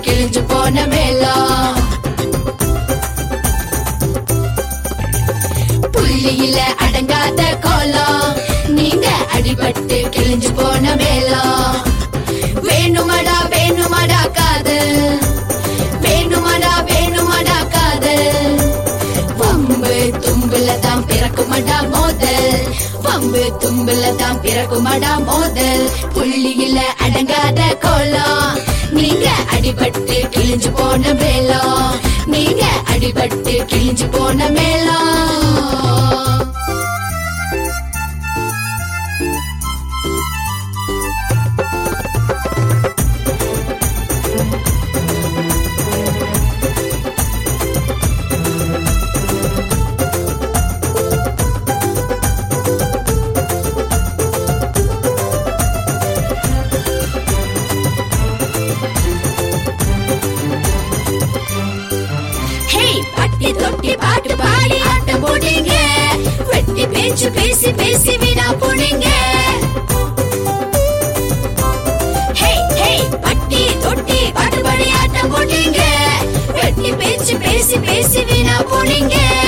கிழிஞ்சு போன மேளம் புள்ளியில அடங்காத கோலம் நீங்க அடிபட்டு கிழிஞ்சு போன மேளம் வேணுமடா வேணுமடா காதல் வேணுமடா வேணுமடா காதல் வம்பு தும்புல தான் பிறக்குமடா மோதல் வம்பு தும்புல தான் பிறக்குமடா மோதல் புள்ளியில அடங்காத கோலம் நீங்க அடிபட்டு கிழிஞ்சு போன மேளம் நீங்க அடிபட்டு கிழிஞ்சு போன மேளம் ஹே பட்டி தொட்டி பாட்டு பாடி ஆட்டம் போடுங்க வெட்டி பேச்சு பேசி பேசி வீணா போடுங்க ஹே ஹே பட்டி தொட்டி பாட்டு பாடி ஆட்டம் போடுங்க வெட்டி பேச்சு பேசி பேசி வீணா போடுங்க